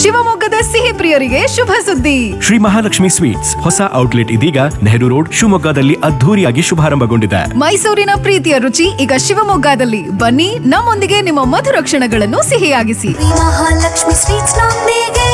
ಶಿವಮೊಗ್ಗದ ಸಿಹಿ ಪ್ರಿಯರಿಗೆ ಶುಭ ಸುದ್ದಿ ಶ್ರೀ ಮಹಾಲಕ್ಷ್ಮಿ ಸ್ವೀಟ್ಸ್ ಹೊಸ ಔಟ್ಲೆಟ್ ಇದೀಗ ನೆಹರು ರೋಡ್ ಶಿವಮೊಗ್ಗದಲ್ಲಿ ಅದ್ಧೂರಿಯಾಗಿ ಶುಭಾರಂಭಗೊಂಡಿದೆ ಮೈಸೂರಿನ ಪ್ರೀತಿಯ ರುಚಿ ಈಗ ಶಿವಮೊಗ್ಗದಲ್ಲಿ ಬನ್ನಿ ನಮ್ಮೊಂದಿಗೆ ನಿಮ್ಮ ಮಧುರ ಕ್ಷಣಗಳನ್ನು ಸಿಹಿಯಾಗಿಸಿ ಮಹಾಲಕ್ಷ್ಮಿ ಸ್ವೀಟ್ಸ್ ನೊಂದಿಗೆ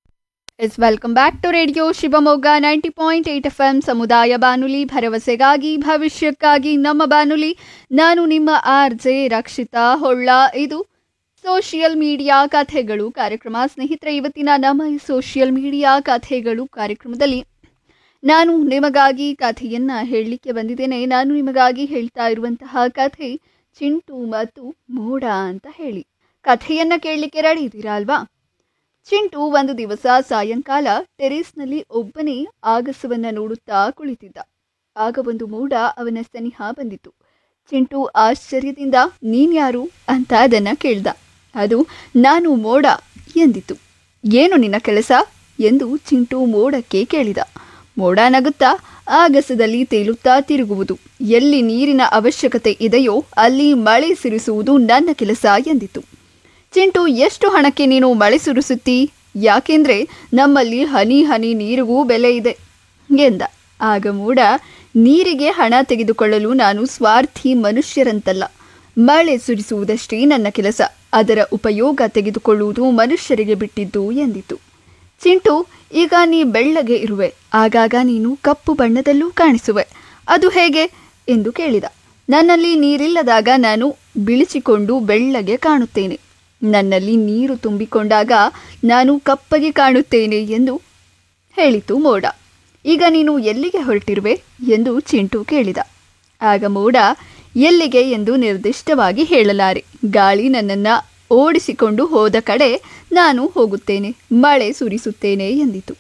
is welcome back to radio Shivamogga ninety point eight F M ಸಮುದಾಯ ಬಾನುಲಿ ಭರವಸೆಗಾಗಿ ಭವಿಷ್ಯಕ್ಕಾಗಿ ನಮ್ಮ ಬಾನುಲಿ ನಾನು ನಿಮ್ಮ ಆರ್ ಜೆ ರಕ್ಷಿತಾ ಹೊಳ್ಳ ಇದು ಸೋಷಿಯಲ್ ಮೀಡಿಯಾ ಕಥೆಗಳು ಕಾರ್ಯಕ್ರಮ ಸ್ನೇಹಿತರೆ ಇವತ್ತಿನ ನಮ್ಮ ಈ ಸೋಷಿಯಲ್ ಮೀಡಿಯಾ ಕಥೆಗಳು ಕಾರ್ಯಕ್ರಮದಲ್ಲಿ ನಾನು ನಿಮಗಾಗಿ ಕಥೆಯನ್ನ ಹೇಳಲಿಕ್ಕೆ ಬಂದಿದ್ದೇನೆ ನಾನು ನಿಮಗಾಗಿ ಹೇಳ್ತಾ ಇರುವಂತಹ ಕಥೆ ಚಿಂಟು ಮತ್ತು ಮೋಡ ಅಂತ ಹೇಳಿ ಕಥೆಯನ್ನ ಕೇಳಲಿಕ್ಕೆ ರೆಡಿ ಇದ್ದೀರಾ ಅಲ್ವಾ ಚಿಂಟು ಒಂದು ದಿವಸ ಸಾಯಂಕಾಲ ಟೆರೇಸ್ನಲ್ಲಿ ಒಬ್ಬನೇ ಆಗಸವನ್ನ ನೋಡುತ್ತಾ ಕುಳಿತಿದ್ದ ಆಗ ಒಂದು ಮೋಡ ಅವನ ಸನಿಹ ಬಂದಿತು ಚಿಂಟು ಆಶ್ಚರ್ಯದಿಂದ ನೀನ್ಯಾರು ಅಂತ ಅದನ್ನ ಕೇಳ್ದ ಅದು ನಾನು ಮೋಡ ಎಂದಿತು ಏನು ನಿನ್ನ ಕೆಲಸ ಎಂದು ಚಿಂಟು ಮೋಡಕ್ಕೆ ಕೇಳಿದ ಮೋಡ ನಗುತ್ತಾ ಆಗಸದಲ್ಲಿ ತೇಲುತ್ತಾ ತಿರುಗುವುದು ಎಲ್ಲಿ ನೀರಿನ ಅವಶ್ಯಕತೆ ಇದೆಯೋ ಅಲ್ಲಿ ಮಳೆ ಸುರಿಸುವುದು ನನ್ನ ಕೆಲಸ ಎಂದಿತು ಚಿಂಟು ಎಷ್ಟು ಹಣಕ್ಕೆ ನೀನು ಮಳೆ ಸುರಿಸುತ್ತೀ ಯಾಕೆಂದ್ರೆ ನಮ್ಮಲ್ಲಿ ಹನಿ ಹನಿ ನೀರಿಗೂ ಬೆಲೆ ಇದೆ ಎಂದ ಆಗ ಮೂಡ ನೀರಿಗೆ ಹಣ ತೆಗೆದುಕೊಳ್ಳಲು ನಾನು ಸ್ವಾರ್ಥಿ ಮನುಷ್ಯರಂತಲ್ಲ ಮಳೆ ಸುರಿಸುವುದಷ್ಟೇ ನನ್ನ ಕೆಲಸ ಅದರ ಉಪಯೋಗ ತೆಗೆದುಕೊಳ್ಳುವುದು ಮನುಷ್ಯರಿಗೆ ಬಿಟ್ಟಿದ್ದು ಎಂದಿತು ಚಿಂಟು ಈಗ ನೀ ಬೆಳ್ಳಗೆ ಇರುವೆ ಆಗಾಗ ನೀನು ಕಪ್ಪು ಬಣ್ಣದಲ್ಲೂ ಕಾಣಿಸುವೆ ಅದು ಹೇಗೆ ಎಂದು ಕೇಳಿದ ನನ್ನಲ್ಲಿ ನೀರಿಲ್ಲದಾಗ ನಾನು ಬಿಳಿಚಿಕೊಂಡು ಬೆಳ್ಳಗೆ ಕಾಣುತ್ತೇನೆ ನನ್ನಲ್ಲಿ ನೀರು ತುಂಬಿಕೊಂಡಾಗ ನಾನು ಕಪ್ಪಗೆ ಕಾಣುತ್ತೇನೆ ಎಂದು ಹೇಳಿತು ಮೋಡ ಈಗ ನೀನು ಎಲ್ಲಿಗೆ ಹೊರಟಿರುವೆ ಎಂದು ಚಿಂಟು ಕೇಳಿದ ಆಗ ಮೋಡ ಎಲ್ಲಿಗೆ ಎಂದು ನಿರ್ದಿಷ್ಟವಾಗಿ ಹೇಳಲಾರೆ ಗಾಳಿ ನನ್ನನ್ನು ಓಡಿಸಿಕೊಂಡು ಹೋದ ಕಡೆ ನಾನು ಹೋಗುತ್ತೇನೆ ಮಳೆ ಸುರಿಸುತ್ತೇನೆ ಎಂದಿತು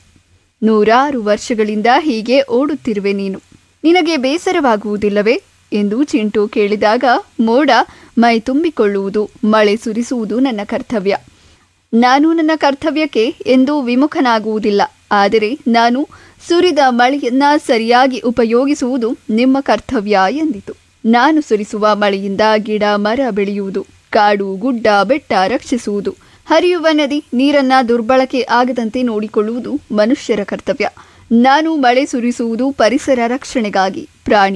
ನೂರಾರು ವರ್ಷಗಳಿಂದ ಹೀಗೆ ಓಡುತ್ತಿರುವೆ ನೀನು ನಿನಗೆ ಬೇಸರವಾಗುವುದಿಲ್ಲವೇ ಎಂದು ಚಿಂಟು ಕೇಳಿದಾಗ ಮೋಡ ಮೈ ತುಂಬಿಕೊಳ್ಳುವುದು ಮಳೆ ಸುರಿಸುವುದು ನನ್ನ ಕರ್ತವ್ಯ ನಾನು ನನ್ನ ಕರ್ತವ್ಯಕ್ಕೆ ಎಂದೂ ವಿಮುಖನಾಗುವುದಿಲ್ಲ ಆದರೆ ನಾನು ಸುರಿದ ಮಳೆಯನ್ನ ಸರಿಯಾಗಿ ಉಪಯೋಗಿಸುವುದು ನಿಮ್ಮ ಕರ್ತವ್ಯ ಎಂದಿತು ನಾನು ಸುರಿಸುವ ಮಳೆಯಿಂದ ಗಿಡ ಮರ ಬೆಳೆಯುವುದು ಕಾಡು ಗುಡ್ಡ ಬೆಟ್ಟ ರಕ್ಷಿಸುವುದು ಹರಿಯುವ ನದಿ ನೀರನ್ನ ದುರ್ಬಳಕೆ ಆಗದಂತೆ ನೋಡಿಕೊಳ್ಳುವುದು ಮನುಷ್ಯರ ಕರ್ತವ್ಯ ನಾನು ಮಳೆ ಸುರಿಸುವುದು ಪರಿಸರ ರಕ್ಷಣೆಗಾಗಿ ಪ್ರಾಣಿ